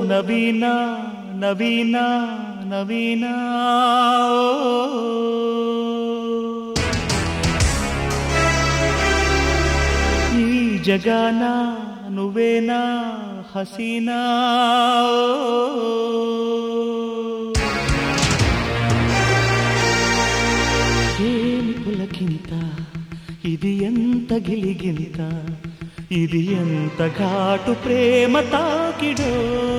నవీన నవీన నవీన ఈ జగాన నువ్వేనా హసీనా ఏమి పులకింత ఇది ఎంత గిలిగింత ఇది ఎంత ఘాటు ప్రేమ తాకిడో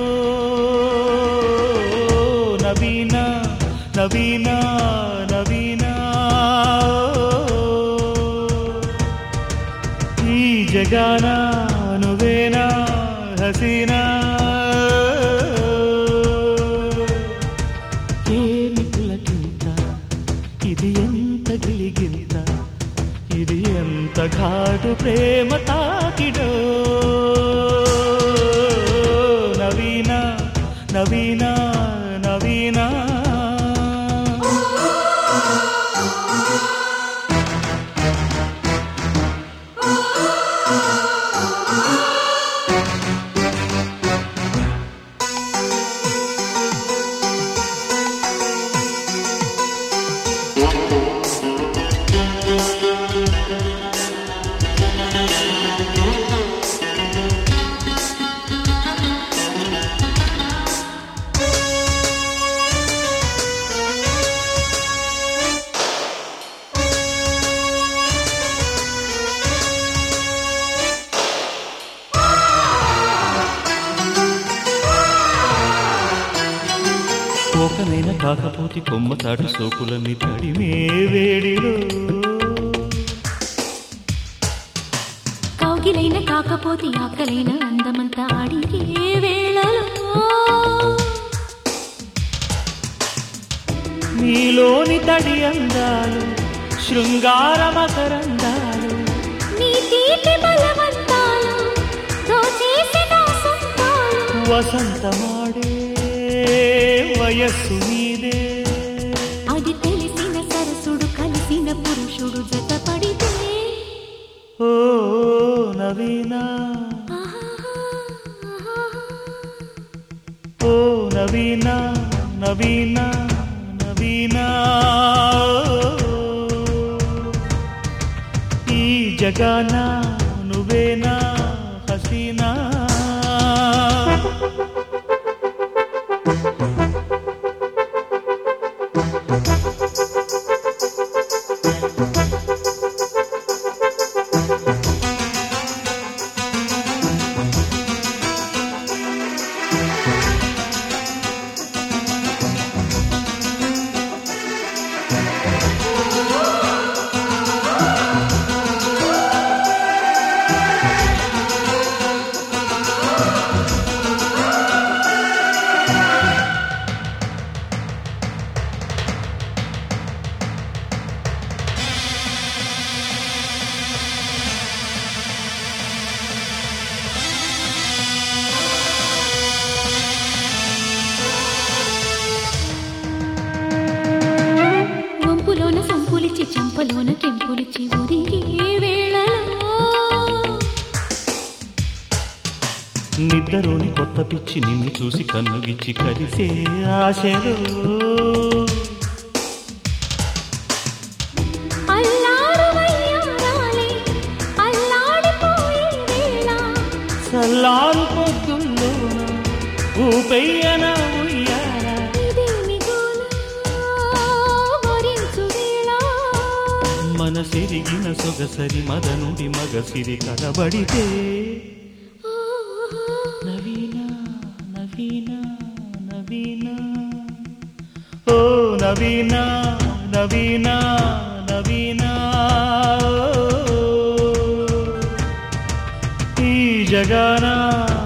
నవీన నవీన నవీన ఈ జగాన నువ్వేనా హసీనా ఏమి పులకింత ఇది ఎంత గిలిగింత ఇది ఎంత ఘాటు ప్రేమ తాకిడో నవీన నవీన నవీన కోకనైన కాకపోతే కొమ్మ తాటు సోకులన్నీ తడిమే వేడిలో కౌగిలైన కాకపోతే ఆకలైన అందమంతా అడిగే వేళలో నీలోని తడి అందాలు శృంగార మకరందాలు నీ తీపి బలవంతాలు దోచేసిన సొంతాలు వసంతమాడే వయస్సు నీదే అది తెలిసిన సరసుడు కలిసిన పురుషుడు జతపడితే ఓ నవీన ఓ నవీన నవీన నవీన ఈ జగాన నువ్వేనా హసీనా వంపులోన సంపులిచ్చి చెంపలోన కెంపులిచ్చి ఉరిగే వేళలో నిద్రలోని కొత్త పిచ్చి నిన్ను చూసి కన్నుగిచ్చి కలిసే ఆశలు అల్లారు వయ్యారాలే అల్లాడిపోయే వేళ సల్లారు పొద్దుల్లోన ఊపెయ్యన ఉయ్యాల ఇదేమి గోల వరించు వేళ మనసిరిగిన సొగసరి మదనుడి మగసిరి కనబడితే నవీన నవీన నవీన ఓ నవీన నవీన నవీన ఈ జగాన